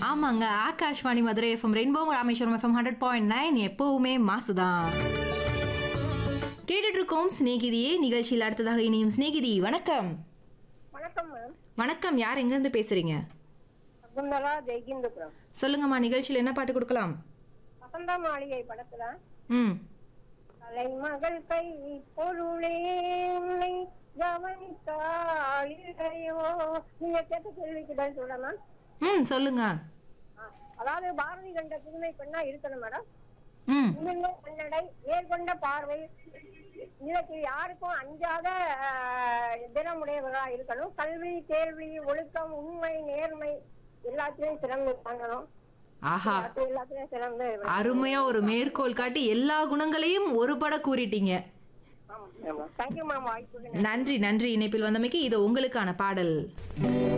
ஆமாங்க Akashvani Madurai FM rainbow Rameswaram FM hundred point nine எப்பவுமே மாசுதான் கேட்டுட்டு இருக்கோம் சிநேகிதியே நிகழ்ச்சியில் அடுத்ததாக இனியும் சிநேகிதி வணக்கம் வணக்கம் மேம் வணக்கம் யார் எங்கேருந்து பேசுறீங்க சகுந்தலா ஜெய்கிந்தபுரம் சொல்லுங்கம்மா நிகழ்ச்சியில் என்ன பாட்டு கொடுக்கலாம் வசந்தா மாளிகை படத்துல ம் தலைமகள் கை பொருளே உன்னை கவனித்தாள் இல்லையோ நீங்க கேட்ட கேள்விக்கு பதில் சொல்ல மேம் ம் சொல்லுங்க ஆ, அதாவது பாரதி கண்ட புதுமை பெண்ணா இருக்கணும் மேடம் ம் நிமிர்ந்த கண்ணடை நேர்கொண்ட பார்வை இதற்கு யாருக்கும் அஞ்சாத ஆஹ், தினமுடையவர்களா இருக்கணும் கல்வி கேள்வி ஒழுக்கம் உண்மை நேர்மை எல்லாத்திலையும் சிறந்து வாங்கணும் ஆஹா எல்லாத்திலையும் சிறந்து அருமையா ஒரு மேற்கோள் காட்டி எல்லா குணங்களையும் ஒரு பட கூறிட்டீங்க தேங்க்யூ மேம் வாய்ப்பு நன்றி நன்றி இணைப்பில் வந்தமைக்கு இது உங்களுக்கான பாடல்